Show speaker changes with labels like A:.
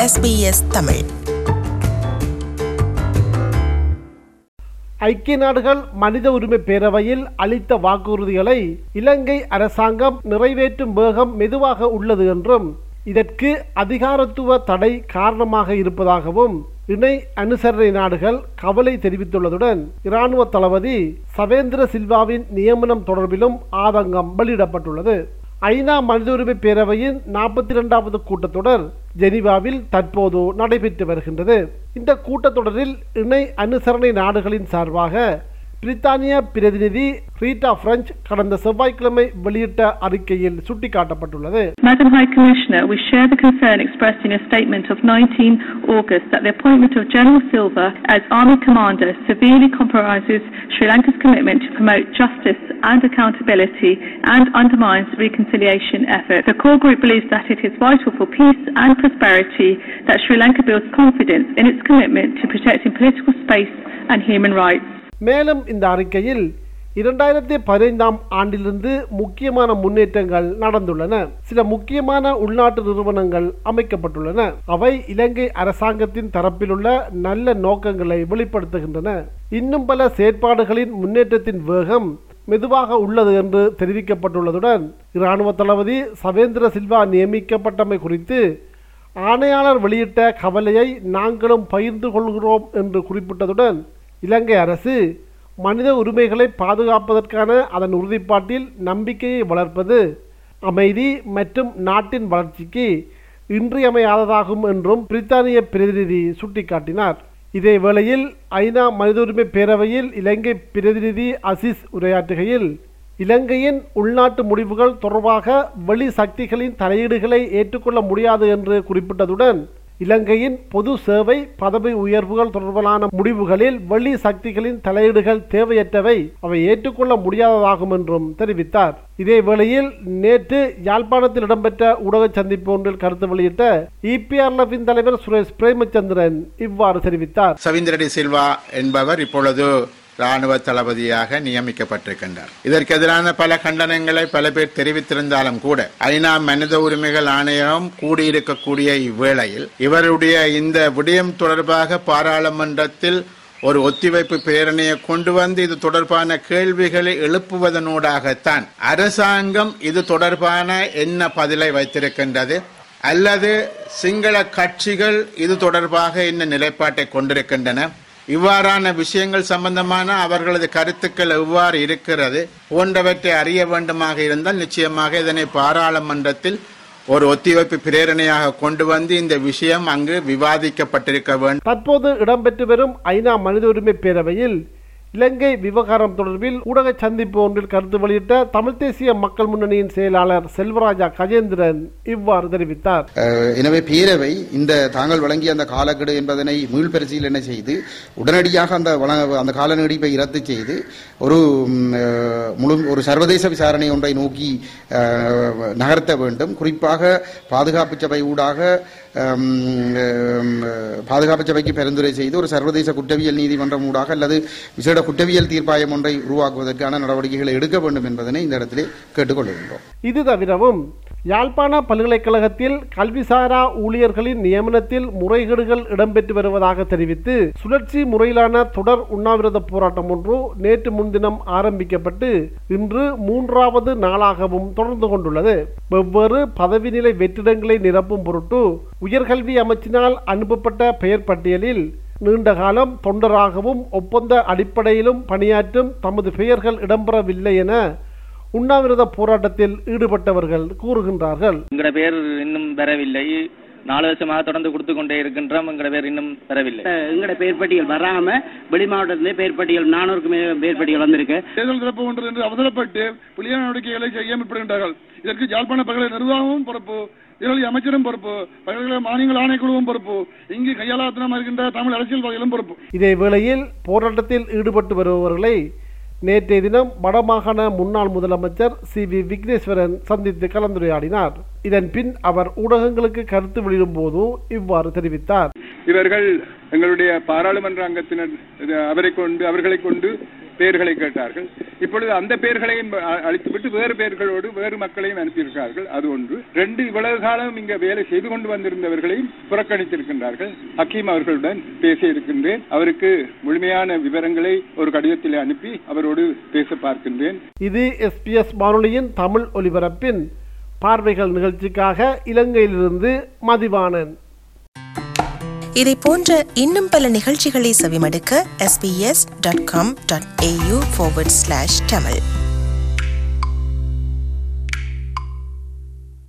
A: SBS Tamil
B: ஐக்கிய நாடுகள் மனித உரிமை பேரவையில் அளித்த வாக்குறுதிகளை இலங்கை அரசாங்கம் நிறைவேற்றும் வேகம் மெதுவாக உள்ளது என்றும் இதற்கு அதிகாரத்துவ தடை காரணமாக இருப்பதாகவும் இணை அனுசரணை நாடுகள் கவலை தெரிவித்துள்ளதுடன் இராணுவ தளபதி சவேந்திர சில்வாவின் நியமனம் தொடர்பிலும் ஆதங்கம் வெளியிடப்பட்டுள்ளது ஐநா மனித உரிமை பேரவையின் நாற்பத்தி இரண்டாவது கூட்டத்தொடர் ஜெனீவாவில் தற்போது நடைபெற்று வருகின்றது இந்த கூட்டத்தொடரில் இணை அனுசரணை நாடுகளின் சார்பாக பிரித்தானிய பிரதிநிதி ரீட்டா பிரெஞ்ச் கடந்த செவ்வாய்க்கிழமை வெளியிட்ட அறிக்கையில் சுட்டிக்காட்டப்பட்டுள்ளது
C: Madam High Commissioner, we share the concern expressed in a statement of 19 August that the appointment of General Silva as Army Commander severely compromises Sri Lanka's commitment to promote justice and accountability and undermines reconciliation efforts. The core group believes that it is vital for peace and prosperity that Sri Lanka builds confidence in its commitment to protecting political space and human rights.
B: மேலும் இந்த அறிக்கையில் இரண்டாயிரத்தி பதினைந்தாம் ஆண்டிலிருந்து முக்கியமான முன்னேற்றங்கள் நடந்துள்ளன சில முக்கியமான உள்நாட்டு நிறுவனங்கள் அமைக்கப்பட்டுள்ளன அவை இலங்கை அரசாங்கத்தின் தரப்பிலுள்ள நல்ல நோக்கங்களை வெளிப்படுத்துகின்றன இன்னும் பல செயற்பாடுகளின் முன்னேற்றத்தின் வேகம் மெதுவாக உள்ளது என்று தெரிவிக்கப்பட்டுள்ளதுடன் இராணுவ தளபதி சவேந்திர சில்வா நியமிக்கப்பட்டமை குறித்து ஆணையாளர் வெளியிட்ட கவலையை நாங்களும் பகிர்ந்து கொள்கிறோம் என்று குறிப்பிட்டதுடன் இலங்கை அரசு மனித உரிமைகளை பாதுகாப்பதற்கான அதன் உறுதிப்பாட்டில் நம்பிக்கையை வளர்ப்பது அமைதி மற்றும் நாட்டின் வளர்ச்சிக்கு இன்றியமையாததாகும் என்றும் பிரித்தானிய பிரதிநிதி சுட்டிக்காட்டினார் இதே வேளையில் ஐநா மனித உரிமை பேரவையில் இலங்கை பிரதிநிதி அசிஸ் உரையாற்றுகையில் இலங்கையின் உள்நாட்டு முடிவுகள் தொடர்பாக வெளி சக்திகளின் தலையீடுகளை ஏற்றுக்கொள்ள முடியாது என்று குறிப்பிட்டதுடன் இலங்கையின் பொது சேவை பதவி உயர்வுகள் தொடர்பான முடிவுகளில் வெளி சக்திகளின் தலையீடுகள் தேவையற்றவை அவை ஏற்றுக்கொள்ள முடியாததாகும் என்றும் தெரிவித்தார் இதே வேளையில் நேற்று யாழ்ப்பாணத்தில் இடம்பெற்ற ஊடக சந்திப்பு ஒன்றில் கருத்து வெளியிட்ட இபிஆர்எஃபின் தலைவர் சுரேஷ் பிரேமச்சந்திரன் இவ்வாறு தெரிவித்தார்
D: சவீந்திரடி சில்வா என்பவர் இப்பொழுது ராணுவ தளபதியாக நியமிக்கப்பட்டிருக்கின்றார் இதற்கு எதிரான பல கண்டனங்களை பல பேர் தெரிவித்திருந்தாலும் கூட ஐநா மனித உரிமைகள் ஆணையம் கூடியிருக்கக்கூடிய இவ்வேளையில் இவருடைய இந்த விடயம் தொடர்பாக பாராளுமன்றத்தில் ஒரு ஒத்திவைப்பு பேரணியை கொண்டு வந்து இது தொடர்பான கேள்விகளை எழுப்புவதனூடாகத்தான் அரசாங்கம் இது தொடர்பான என்ன பதிலை வைத்திருக்கின்றது அல்லது சிங்கள கட்சிகள் இது தொடர்பாக என்ன நிலைப்பாட்டை கொண்டிருக்கின்றன இவ்வாறான விஷயங்கள் சம்பந்தமான அவர்களது கருத்துக்கள் எவ்வாறு இருக்கிறது போன்றவற்றை அறிய வேண்டுமாக இருந்தால் நிச்சயமாக இதனை பாராளுமன்றத்தில் ஒரு ஒத்திவைப்பு பிரேரணையாக கொண்டு வந்து இந்த விஷயம் அங்கு விவாதிக்கப்பட்டிருக்க வேண்டும்
B: தற்போது இடம்பெற்று வரும் ஐநா மனித உரிமை பேரவையில் இலங்கை விவகாரம் தொடர்பில் ஊடக சந்திப்பு ஒன்றில் கருத்து வெளியிட்ட தமிழ் தேசிய மக்கள் முன்னணியின் செயலாளர் செல்வராஜா கஜேந்திரன் இவ்வாறு தெரிவித்தார்
E: அஹ், எனவே பேரவை இந்த தாங்கள் வழங்கிய அந்த காலக்கெடு என்பதனை மீள்பரிசீலனை செய்து உடனடியாக அந்த வழங்க அந்த கால நீடிப்பை ரத்து செய்து ஒரு ம், அஹ், முழு ஒரு சர்வதேச விசாரணை ஒன்றை நோக்கி அஹ், நகர்த்த வேண்டும் குறிப்பாக பாதுகாப்பு சபை ஊடாக அம், அம், பாதுகாப்பு சபைக்கு பரிந்துரை செய்து ஒரு சர்வதேச குற்றவியல் நீதிமன்றம் ஊடாக அல்லது விசேட குற்றவியல் தீர்ப்பாயம் ஒன்றை உருவாக்குவதற்கான நடவடிக்கைகளை எடுக்க வேண்டும் என்பதனை இந்த இடத்திலே கேட்டுக்கொள்கின்றோம்
B: இது தவிரவும் யாழ்ப்பாண பல்கலைக்கழகத்தில் கல்விசாரா ஊழியர்களின் நியமனத்தில் முறைகேடுகள் இடம்பெற்று வருவதாக தெரிவித்து சுழற்சி முறையிலான தொடர் உண்ணாவிரத போராட்டம் ஒன்று நேற்று முன்தினம் ஆரம்பிக்கப்பட்டு இன்று மூன்றாவது நாளாகவும் தொடர்ந்து கொண்டுள்ளது வெவ்வேறு பதவி நிலை வெற்றிடங்களை நிரப்பும் பொருட்டு உயர்கல்வி அமைச்சினால் அனுப்பப்பட்ட பெயர் பட்டியலில் நீண்ட காலம் தொண்டராகவும் ஒப்பந்த அடிப்படையிலும் பணியாற்றும் தமது பெயர்கள் இடம்பெறவில்லை என உண்ணாவிரத போராட்டத்தில் ஈடுபட்டவர்கள் கூறுகின்றார்கள்
F: எங்கட பேர் இன்னும் வரவில்லை நாலு வருஷமாக தொடர்ந்து கொடுத்து கொண்டே இருக்கின்றோம் எங்கட பேர் இன்னும் வரவில்லை
G: எங்கட பேர் பட்டியல் வராம வெளி மாவட்டத்திலே பேர் பட்டியல் நானூறுக்கு மேல பேர் பட்டியல் வந்திருக்கு
H: தேர்தல் சிறப்பு ஒன்று என்று அவசரப்பட்டு புலிய நடவடிக்கைகளை செய்ய முற்படுகின்றார்கள் இதற்கு யாழ்ப்பாண பல்கலை நிர்வாகமும் பொறுப்பு இதற்கு அமைச்சரும் பொறுப்பு பல்கலை மானியங்கள் ஆணைக்குழுவும் பொறுப்பு இங்கு கையாளாத்தனமாக இருக்கின்ற தமிழ் அரசியல்வாதிகளும் பொறுப்பு
B: இதே வேளையில் போராட்டத்தில் ஈடுபட்டு வருபவர்களை நேற்றைய தினம் வடமாகாண முன்னாள் முதலமைச்சர் சி வி விக்னேஸ்வரன் சந்தித்து கலந்துரையாடினார் இதன் பின் அவர் ஊடகங்களுக்கு கருத்து வெளியிடும் போது இவ்வாறு தெரிவித்தார்
H: இவர்கள் எங்களுடைய பாராளுமன்ற அங்கத்தினர் இது அவரை கொண்டு அவர்களை கொண்டு
A: பெயர்களை கேட்டார்கள் இப்பொழுது அந்த பெயர்களையும் அ- அழித்துவிட்டு வேறு பெயர்களோடு வேறு மக்களையும் அனுப்பியிருக்கிறார்கள் அது ஒன்று ரெண்டு இவ்வளவு காலம் இங்க வேலை செய்து கொண்டு வந்திருந்தவர்களையும் புறக்கணித்திருக்கின்றார்கள் ஹக்கீம் அவர்களுடன் பேசியிருக்கின்றேன் அவருக்கு முழுமையான விவரங்களை ஒரு கடிதத்தில் அனுப்பி அவரோடு பேச பார்க்கின்றேன்
B: இது எஸ்பிஎஸ் வானொலியின் தமிழ் ஒலிபரப்பின் பார்வைகள் நிகழ்ச்சிக்காக இலங்கையிலிருந்து மதிவாணன்
I: இதை போன்ற இன்னும் பல நிகழ்ச்சிகளை செவிமடுக்க sbs.com.au forward slash tamil